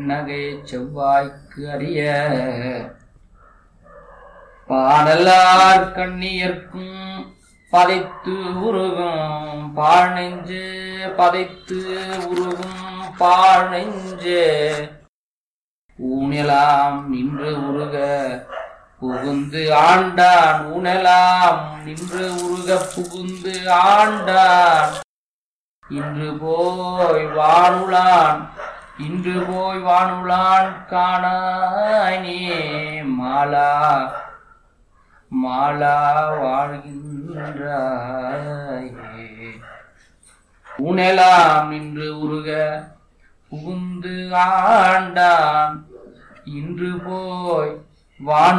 பெண்ணகை செவ்வாய்க்கு அறிய பாடலார் கண்ணியர்க்கும் பதைத்து உருகும் பாழ் நெஞ்சு பதைத்து உருகும் பாழ் நெஞ்சு ஊனெலாம் நின்று உருக புகுந்து ஆண்டான் ஊனெலாம் நின்று உருக புகுந்து ஆண்டான் இன்று போய் வானுலான் இன்று போய் வானுலான் காணாய் நீ மாலா மாலா வாழ்கின்றாயே உணலாம் நின்று உருக புகுந்து ஆண்டான் இன்று போய் வான்